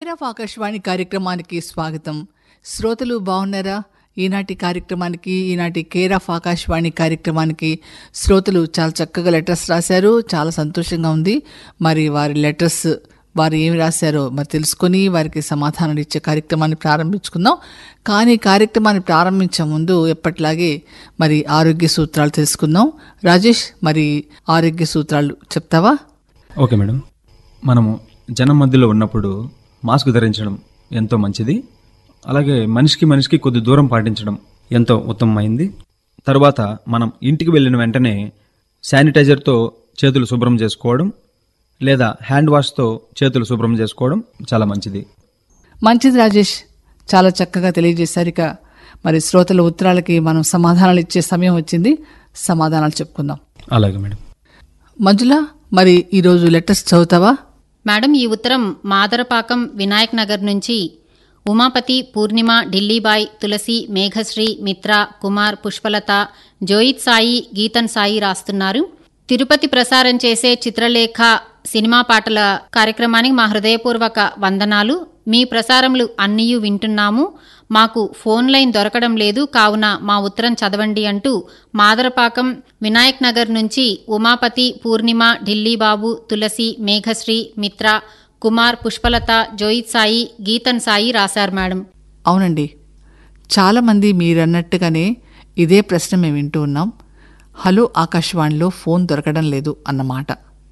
care of Akashvani కార్యక్రమానికి స్వాగతం శ్రోతలు బాగున్నారా ఈనాటి కార్యక్రమానికి ఈనాటి కేర్ ఆఫ్ ఆకాశవాణి కార్యక్రమానికి శ్రోతలు చాలా చక్కగా లెటర్స్ రాశారు చాలా సంతోషంగా ఉంది మరి వారి లెటర్స్ వారు ఏమి రాశారో మరి తెలుసుకొని వారికి సమాధానాలు ఇచ్చే కార్యక్రమాన్ని ప్రారంభించుకుందాం కానీ కార్యక్రమాన్ని ప్రారంభించే ముందు ఎప్పట్లాగే మరి ఆరోగ్య సూత్రాలు తెలుసుకుందాం రాజేష్ మరి ఆరోగ్య సూత్రాలు చెప్తావా ఓకే మేడం మనము జనం మధ్యలో ఉన్నప్పుడు మాస్క్ ధరించడం ఎంతో మంచిది అలాగే మనిషికి మనిషికి కొద్ది దూరం పాటించడం ఎంతో ఉత్తమమైంది తర్వాత మనం ఇంటికి వెళ్ళిన వెంటనే శానిటైజర్తో చేతులు శుభ్రం చేసుకోవడం లేదా హ్యాండ్ వాష్తో చేతులు శుభ్రం చేసుకోవడం చాలా మంచిది మంచిది రాజేష్ చాలా చక్కగా తెలియజేశారు ఇక మరి శ్రోతల ఉత్తరాలకి మనం సమాధానాలు ఇచ్చే సమయం వచ్చింది సమాధానాలు చెప్పుకుందాం అలాగే మేడం మంజుల మరి ఈరోజు లెటర్స్ చదువుతావా మేడం ఈ ఉత్తరం మాదరపాకం వినాయక్ నగర్ నుంచి ఉమాపతి పూర్ణిమ ఢిల్లీబాయ్ తులసి మేఘశ్రీ మిత్ర కుమార్ పుష్పలత జోయిత్ సాయి గీతన్ సాయి రాస్తున్నారు తిరుపతి ప్రసారం చేసే చిత్రలేఖ సినిమా పాటల కార్యక్రమానికి మా హృదయపూర్వక వందనాలు మీ ప్రసారములు అన్నీయు వింటున్నాము మాకు ఫోన్ లైన్ దొరకడం లేదు కావున మా ఉత్తరం చదవండి అంటూ మాదరపాకం వినాయక్ నగర్ నుంచి ఉమాపతి పూర్ణిమ ఢిల్లీ బాబు తులసి మేఘశ్రీ మిత్ర కుమార్ పుష్పలత జోయిత్ సాయి గీతన్ సాయి రాశారు మేడం అవునండి చాలామంది మీరన్నట్టుగానే ఇదే ప్రశ్న మేము వింటూ ఉన్నాం హలో ఆకాశవాణిలో ఫోన్ దొరకడం లేదు అన్నమాట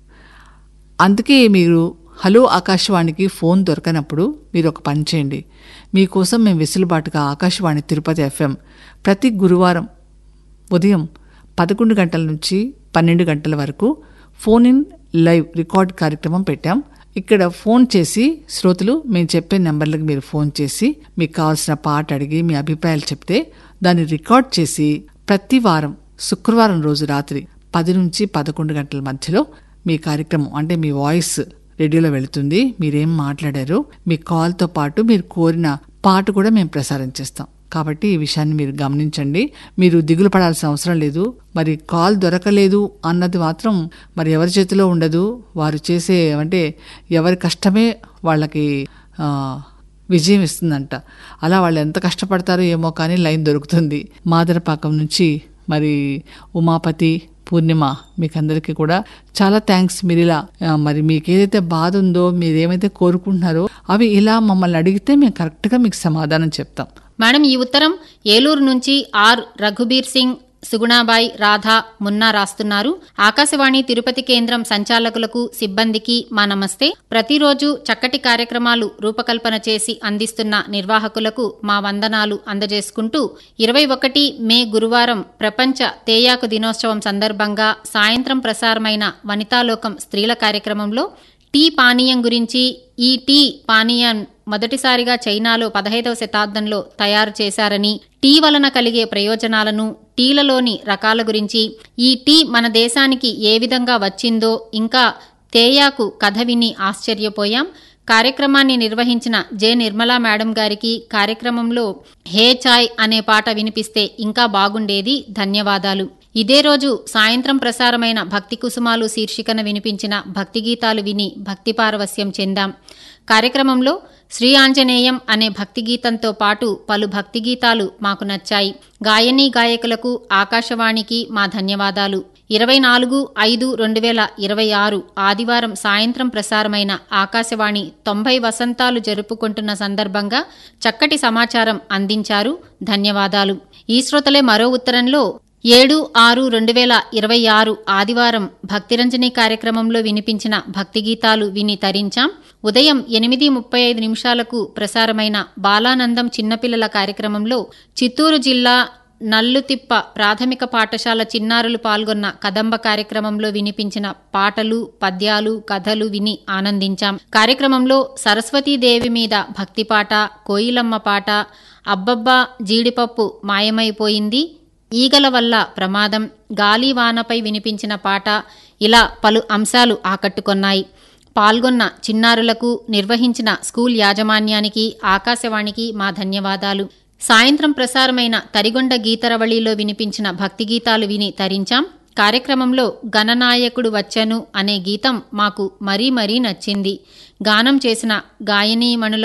అందుకే మీరు హలో ఆకాశవాణికి ఫోన్ దొరకనప్పుడు మీరు ఒక పని చేయండి మీకోసం మేము వెసులుబాటుగా ఆకాశవాణి తిరుపతి ఎఫ్ఎం ప్రతి గురువారం ఉదయం పదకొండు గంటల నుంచి పన్నెండు గంటల వరకు ఫోన్ ఇన్ లైవ్ రికార్డ్ కార్యక్రమం పెట్టాం ఇక్కడ ఫోన్ చేసి శ్రోతలు మేము చెప్పే నెంబర్లకు మీరు ఫోన్ చేసి మీకు కావాల్సిన పాట అడిగి మీ అభిప్రాయాలు చెప్తే దాన్ని రికార్డ్ చేసి ప్రతి వారం శుక్రవారం రోజు రాత్రి పది నుంచి పదకొండు గంటల మధ్యలో మీ కార్యక్రమం అంటే మీ వాయిస్ రేడియోలో వెళుతుంది మీరేం మాట్లాడారో మీ కాల్తో పాటు మీరు కోరిన పాట కూడా మేము ప్రసారం చేస్తాం కాబట్టి ఈ విషయాన్ని మీరు గమనించండి మీరు దిగులు పడాల్సిన అవసరం లేదు మరి కాల్ దొరకలేదు అన్నది మాత్రం మరి ఎవరి చేతిలో ఉండదు వారు చేసే అంటే ఎవరి కష్టమే వాళ్ళకి ఆ, విజయం ఇస్తుందంట అలా వాళ్ళు ఎంత కష్టపడతారో ఏమో కానీ లైన్ దొరుకుతుంది మాదరపాకం నుంచి మరి ఉమాపతి పూర్ణిమ మీకందరికీ కూడా చాలా థ్యాంక్స్ మీరు ఇలా ఆ, మరి మీకు ఏదైతే బాధ ఉందో మీరు ఏమైతే కోరుకుంటున్నారో అవి ఇలా మమ్మల్ని అడిగితే మేము కరెక్ట్గా మీకు సమాధానం చెప్తాం మేడం ఈ ఉత్తరం ఏలూరు నుంచి ఆర్ రఘుబీర్ సింగ్ సుగుణాబాయ్ రాధా మున్నా రాస్తున్నారు ఆకాశవాణి తిరుపతి కేంద్రం సంచాలకులకు సిబ్బందికి మా నమస్తే ప్రతిరోజు చక్కటి కార్యక్రమాలు రూపకల్పన చేసి అందిస్తున్న నిర్వాహకులకు మా వందనాలు అందజేసుకుంటూ ఇరవై ఒకటి మే గురువారం ప్రపంచ తేయాకు దినోత్సవం సందర్భంగా సాయంత్రం ప్రసారమైన వనితాలోకం స్త్రీల కార్యక్రమంలో టీ పానీయం గురించి ఈ టీ పానీయం మొదటిసారిగా చైనాలో పదహైదవ శతాబ్దంలో తయారు చేశారని టీ వలన కలిగే ప్రయోజనాలను టీలలోని రకాల గురించి ఈ టీ మన దేశానికి ఏ విధంగా వచ్చిందో ఇంకా తేయాకు కథ విని ఆశ్చర్యపోయాం కార్యక్రమాన్ని నిర్వహించిన జె నిర్మలా మేడం గారికి కార్యక్రమంలో హే చాయ్ అనే పాట వినిపిస్తే ఇంకా బాగుండేది ధన్యవాదాలు ఇదే రోజు సాయంత్రం ప్రసారమైన భక్తి కుసుమాలు శీర్షికన వినిపించిన భక్తి గీతాలు విని భక్తి పారవస్యం చెందాం కార్యక్రమంలో శ్రీ ఆంజనేయం అనే భక్తి గీతంతో పాటు పలు భక్తి గీతాలు మాకు నచ్చాయి గాయనీ గాయకులకు ఆకాశవాణికి మా ధన్యవాదాలు ఇరవై నాలుగు ఐదు రెండు వేల ఇరవై ఆరు ఆదివారం సాయంత్రం ప్రసారమైన ఆకాశవాణి తొంభై వసంతాలు జరుపుకుంటున్న సందర్భంగా చక్కటి సమాచారం అందించారు ధన్యవాదాలు ఈ శ్రోతలే మరో ఉత్తరంలో ఏడు ఆరు రెండు వేల ఇరవై ఆరు ఆదివారం భక్తిరంజని కార్యక్రమంలో వినిపించిన భక్తి గీతాలు విని తరించాం ఉదయం ఎనిమిది ముప్పై ఐదు నిమిషాలకు ప్రసారమైన బాలానందం చిన్నపిల్లల కార్యక్రమంలో చిత్తూరు జిల్లా నల్లుతిప్ప ప్రాథమిక పాఠశాల చిన్నారులు పాల్గొన్న కదంబ కార్యక్రమంలో వినిపించిన పాటలు పద్యాలు కథలు విని ఆనందించాం కార్యక్రమంలో సరస్వతీదేవి మీద భక్తి పాట కోయిలమ్మ పాట అబ్బబ్బా జీడిపప్పు మాయమైపోయింది ఈగల వల్ల ప్రమాదం గాలివానపై వినిపించిన పాట ఇలా పలు అంశాలు ఆకట్టుకొన్నాయి పాల్గొన్న చిన్నారులకు నిర్వహించిన స్కూల్ యాజమాన్యానికి ఆకాశవాణికి మా ధన్యవాదాలు సాయంత్రం ప్రసారమైన తరిగొండ గీతరవళిలో వినిపించిన భక్తి గీతాలు విని తరించాం కార్యక్రమంలో గణనాయకుడు వచ్చను అనే గీతం మాకు మరీ మరీ నచ్చింది గానం చేసిన గాయనీమణులకు